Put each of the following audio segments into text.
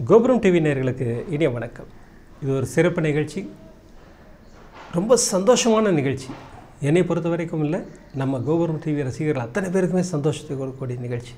கோபுரம் டிவி நேயர்களுக்கு இனிய வணக்கம் இது ஒரு சிறப்பு நிகழ்ச்சி ரொம்ப சந்தோஷமான நிகழ்ச்சி என்னை பொறுத்த வரைக்கும் இல்லை நம்ம கோபுரம் டிவி ரசிகர்கள் அத்தனை பேருக்குமே சந்தோஷத்தை கொடுக்கக்கூடிய நிகழ்ச்சி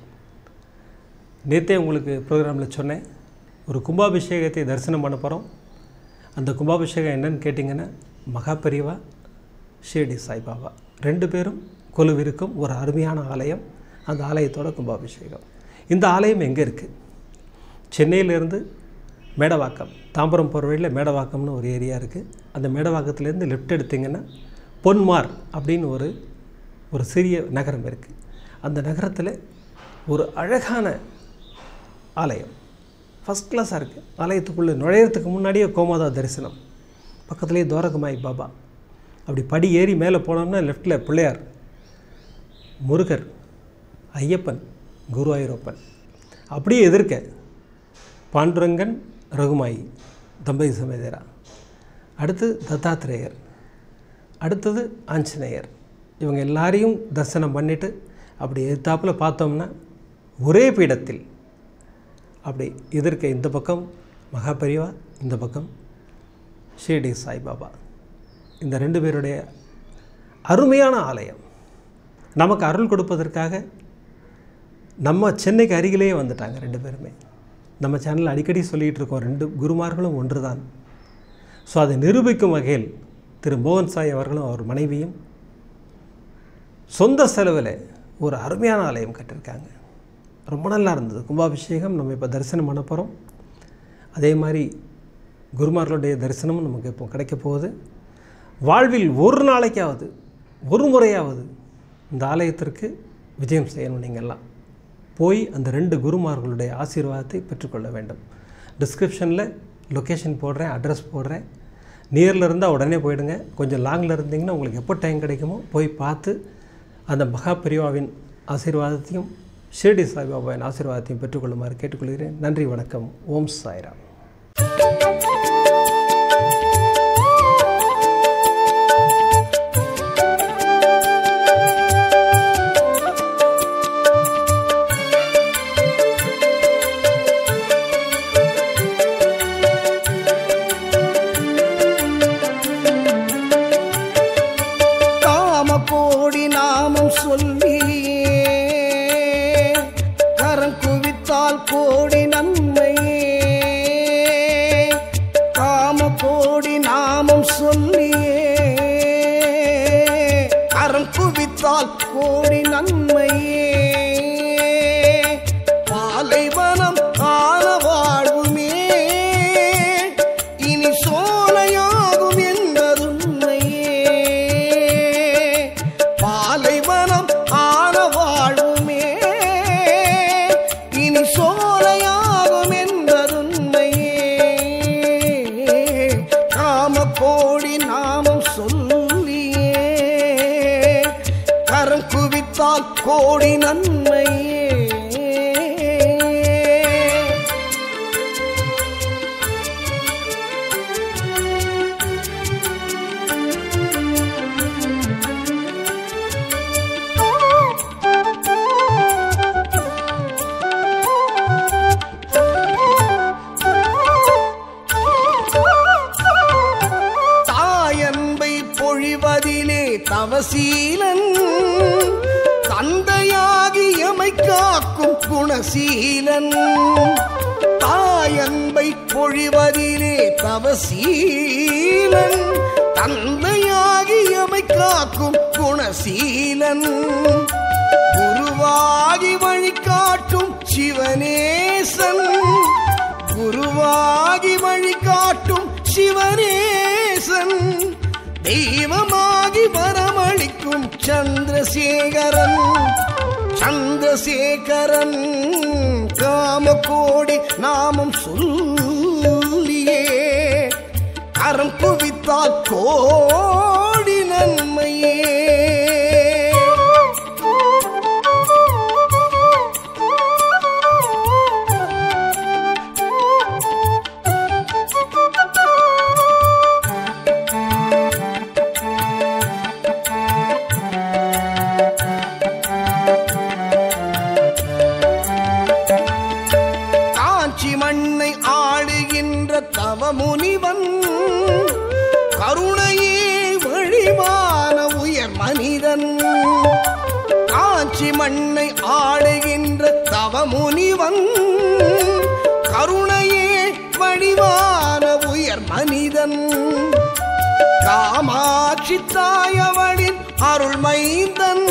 நேற்றே உங்களுக்கு ப்ரோக்ராமில் சொன்னேன் ஒரு கும்பாபிஷேகத்தை தரிசனம் பண்ண போகிறோம் அந்த கும்பாபிஷேகம் என்னன்னு கேட்டிங்கன்னா மகாபெரிவா ஷிரடி சாய்பாபா ரெண்டு பேரும் கொலுவிருக்கும் ஒரு அருமையான ஆலயம் அந்த ஆலயத்தோட கும்பாபிஷேகம் இந்த ஆலயம் எங்கே இருக்குது சென்னையிலேருந்து மேடவாக்கம் தாம்பரம் போகிற வழியில் மேடவாக்கம்னு ஒரு ஏரியா இருக்குது அந்த மேடவாக்கத்துலேருந்து லெஃப்ட் எடுத்திங்கன்னா பொன்மார் அப்படின்னு ஒரு ஒரு சிறிய நகரம் இருக்குது அந்த நகரத்தில் ஒரு அழகான ஆலயம் ஃபஸ்ட் கிளாஸாக இருக்குது ஆலயத்துக்குள்ளே நுழையிறதுக்கு முன்னாடியே கோமாதா தரிசனம் பக்கத்துலேயே துவாரகமாய் பாபா அப்படி படி ஏறி மேலே போனோம்னா லெஃப்டில் பிள்ளையார் முருகர் ஐயப்பன் குருவாயூரப்பன் அப்படியே எதிர்க்க பாண்டுரங்கன் ரகுமாயி தம்பதி சமேதரா அடுத்து தத்தாத்திரேயர் அடுத்தது ஆஞ்சநேயர் இவங்க எல்லாரையும் தரிசனம் பண்ணிவிட்டு அப்படி எதிர்த்தாப்பில் பார்த்தோம்னா ஒரே பீடத்தில் அப்படி எதிர்க்க இந்த பக்கம் மகாபெரிவா இந்த பக்கம் ஷிரடி சாய்பாபா இந்த ரெண்டு பேருடைய அருமையான ஆலயம் நமக்கு அருள் கொடுப்பதற்காக நம்ம சென்னைக்கு அருகிலேயே வந்துட்டாங்க ரெண்டு பேருமே நம்ம சேனலில் அடிக்கடி சொல்லிகிட்டு இருக்கோம் ரெண்டு குருமார்களும் ஒன்று தான் ஸோ அதை நிரூபிக்கும் வகையில் திரு மோகன் சாய் அவர்களும் அவர் மனைவியும் சொந்த செலவில் ஒரு அருமையான ஆலயம் கட்டியிருக்காங்க ரொம்ப நல்லா இருந்தது கும்பாபிஷேகம் நம்ம இப்போ தரிசனம் பண்ண போகிறோம் அதே மாதிரி குருமார்களுடைய தரிசனமும் நமக்கு இப்போ கிடைக்க போகுது வாழ்வில் ஒரு நாளைக்காவது ஒரு முறையாவது இந்த ஆலயத்திற்கு விஜயம் செய்யணும் நீங்கள்லாம் போய் அந்த ரெண்டு குருமார்களுடைய ஆசீர்வாதத்தை பெற்றுக்கொள்ள வேண்டும் டிஸ்கிரிப்ஷனில் லொக்கேஷன் போடுறேன் அட்ரஸ் போடுறேன் நியரில் இருந்தால் உடனே போயிடுங்க கொஞ்சம் லாங்கில் இருந்தீங்கன்னா உங்களுக்கு எப்போ டைம் கிடைக்குமோ போய் பார்த்து அந்த மகா பெரியவாவின் ஆசீர்வாதத்தையும் ஷிரடி சாய்பாபாவின் ஆசீர்வாதத்தையும் பெற்றுக்கொள்ளுமாறு கேட்டுக்கொள்கிறேன் நன்றி வணக்கம் ஓம் சாய்ராம் காம கோடி நாமம் சொல்லி கரம் குவித்தால் கோடி நன்மையே காம கோடி நாமம் சொல்லியே கரம் குவித்தால் கோடி நன்மையே பாலைவனம் ஆன வாழ்வுமே இனி சோலையாகும் என்பதுண்மையே பாலைவனம் ஆன வாழ்வுமே இனி சோலையாகும் என்பதுண்மையே காம கோடி நாமம் சொல்லியே கரம் குவித்தால் கோடி நன்மையே தாயன்பை பொழிவதிலே தவசீலன் தந்தையாகி எமை காக்கும் குணசீலன் தாயன்பை பொழிவதிலே தவசீலன் தந்தையாகி எமை காக்கும் குணசீலன் குருவாகி வழிகாட்டும் சிவனேசன் குருவாகி வழிகாட்டும் சிவனேசன் தெய்வமாகி வரமளிக்கும் சந்திரசேகரன் சந்திரசேகரன் காம கோடி நாமம் சொல்லியே கரம் குவித்தால் கோடி நன்மையே காஞ்சி மண்ணை ஆ ஆடுகின்ற தவமுனிவன் கருணையே வழிவான உயர் மனிதன் காஞ்சி மண்ணை ஆடுகின்ற தவமுனிவன் கருணையே வடிவான உயர் மனிதன் காமாட்சி தாயவளின் அருள் மைந்தன்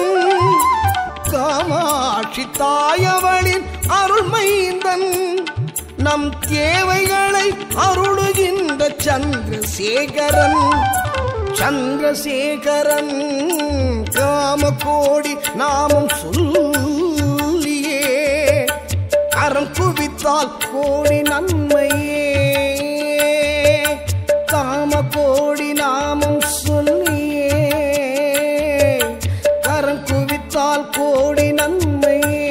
காமாட்சி தாயவளின் அருள் மைந்தன் நம் தேவைகளை அருளுகின்ற சந்திரசேகரன் சந்திரசேகரன் காமகோடி நாமம் சொல்லியே கரம் குவித்தால் கோடி நன்மையே காமகோடி நாமம் சொல்லியே கரம் குவித்தால் கோடி நன்மையே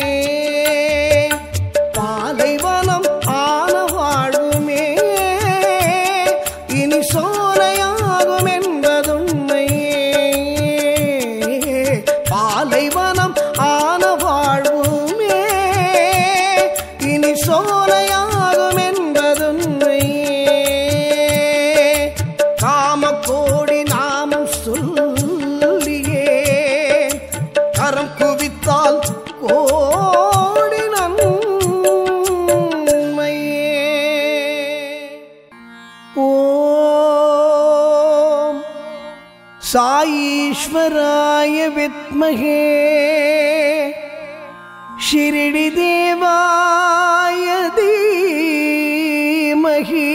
பாலைவனம் ஆன வாழ்வுமே இனி சோலையாகும் என்பதுண்மையே பாலைவனம் ஆன வாழ்வுமே இனி சோலையாகும் என்பதுண்மையே காமக்கோடி நாமம் சொல்லியே கரம் குவித்தால் கோடி நன்மையே ஓம் சாயீஸ்வராய வித்மகே ஷிரடி தேவாய தீமகி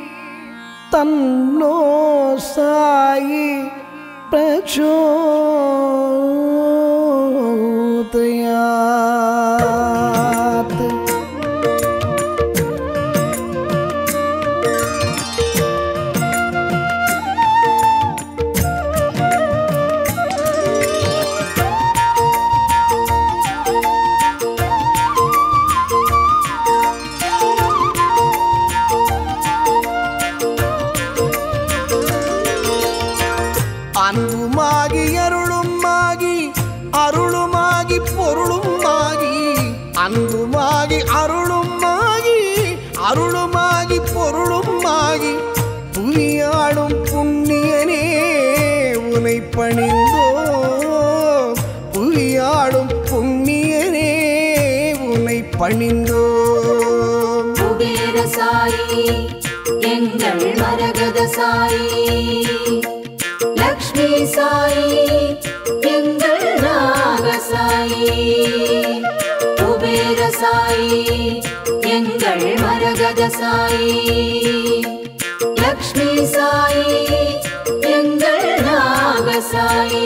தன்னோ சாயி பிரச்சோதயாத் அன்புமாகி அருளுமாகி அருளுமாகி பொருளுமாகி அன்புமாகி அருளுமாகி அருளுமாகி பொருளுமாகி புவியாடும் புண்ணியனே உனை பணிந்தோ புவியாடும் புண்ணியனே உனை பணிந்தோ குபேர சாயி எங்கள் மரகத சாயி லக்ஷ்மி சாயி எங்கள் நாக சாயி குபேர சாயி எங்கள் மரகத சாயி லக்ஷ்மி சாயி எங்கள் நாக சாயி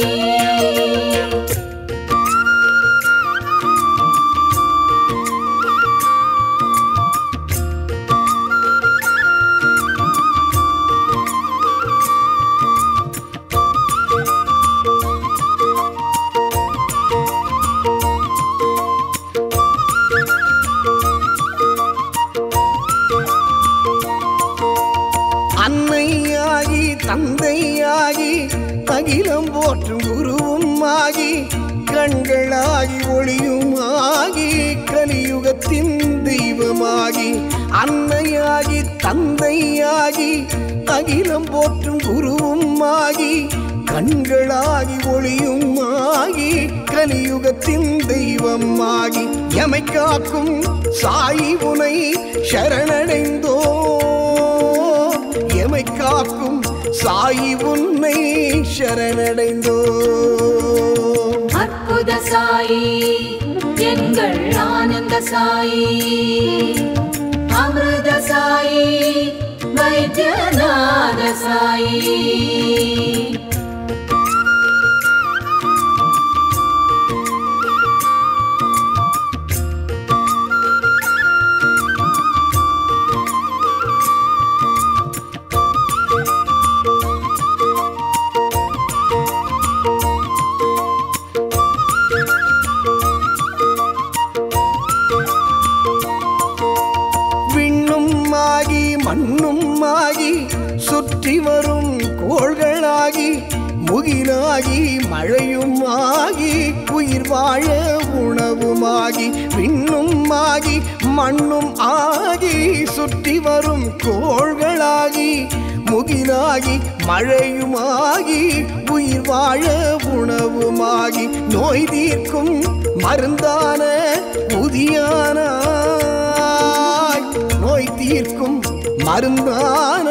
அன்னையாகி தந்தையாகி அகிலம் போற்றும் குருவும் ஆகி கண்களாகி ஒளியும் ஆகி கலியுகத்தின் தெய்வமாகி அன்னையாகி தந்தையாகி அகிலம் போற்றும் குருவும் ஆகி கண்களாகி ஒளியும் ஆகி கலியுகத்தின் தெய்வம் ஆகி எமை காக்கும் சாயி உனை சரணடைந்தோ எமை காக்கும் சாயி உன்னை சரணடைந்தோ அற்புத சாயி எங்கள் ஆனந்த சாயி அமிர்த சாயி வைத்தியநாத சாயி விண்ணும் ஆகி மண்ணும் ஆகி சுற்றி வரும் கோள்களாகி முகிலாகி மழையும் ஆகி உயிர் வாழ உணவுமாகி விண்ணும் ஆகி மண்ணும் ஆகி சுற்றி வரும் கோள்களாகி முகிலாகி மழையுமாகி உயிர் வாழ உணவுமாகி நோய் தீர்க்கும் மருந்தான உதியானாய் நோய் தீர்க்கும் மருந்தான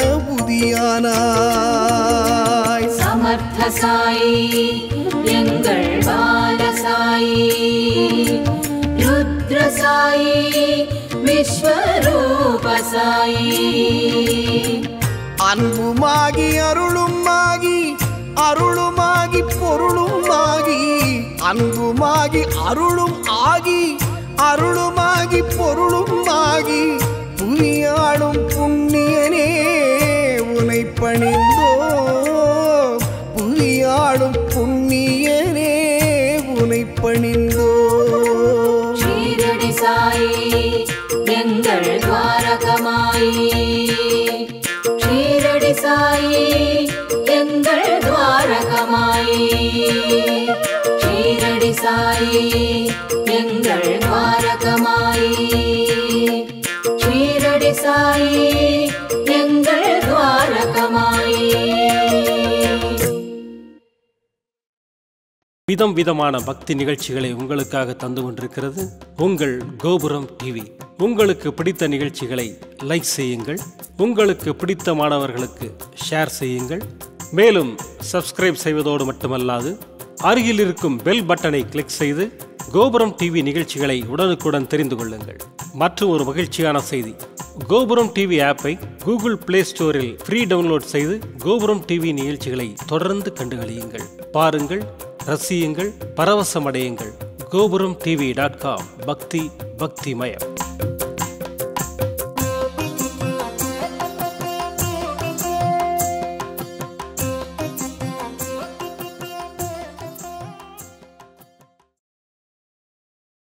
உதியானாய் சமர்த்த சாயி எங்கள் பாலசாயி ருத்ர சாயி விஸ்வரூப சாயி அன்புமாகி அருளுமாகி அருளுமாகி பொருளுமாகி அன்புமாகி அருளும் ஆகி அருளுமாகி பொருளுமாகி புவியாளும் புண்ணியனே உனை பணிந்தோ புவியாளும் புண்ணியனே உனை பணிந்தோ ஷீரடி சாயி எங்கள் துவாரகமாயி ஷீரடி சாயி எங்கள் துவாரகமாயி ஷீரடி சாயி எங்கள் துவாரகமாயி ஷீரடி சாயி எங்கள் துவாரகமாயி விதம் விதமான பக்தி நிகழ்ச்சிகளை உங்களுக்காக தந்து கொண்டிருக்கிறது உங்கள் கோபுரம் டிவி உங்களுக்கு பிடித்த நிகழ்ச்சிகளை லைக் செய்யுங்கள் உங்களுக்கு பிடித்த மாணவர்களுக்கு ஷேர் செய்யுங்கள் மேலும் சப்ஸ்கிரைப் செய்வதோடு மட்டுமல்லாது அருகில் இருக்கும் பெல் பட்டனை கிளிக் செய்து கோபுரம் டிவி நிகழ்ச்சிகளை உடனுக்குடன் தெரிந்து கொள்ளுங்கள் மற்றும் ஒரு மகிழ்ச்சியான செய்தி கோபுரம் டிவி ஆப்பை கூகுள் பிளே ஸ்டோரில் ஃப்ரீ டவுன்லோட் செய்து கோபுரம் டிவி நிகழ்ச்சிகளை தொடர்ந்து கண்டுகளியுங்கள் பாருங்கள் ரசியுங்கள் பரவசமடையுங்கள் கோபுரம் டிவி டாட் காம் பக்தி பக்திமயம்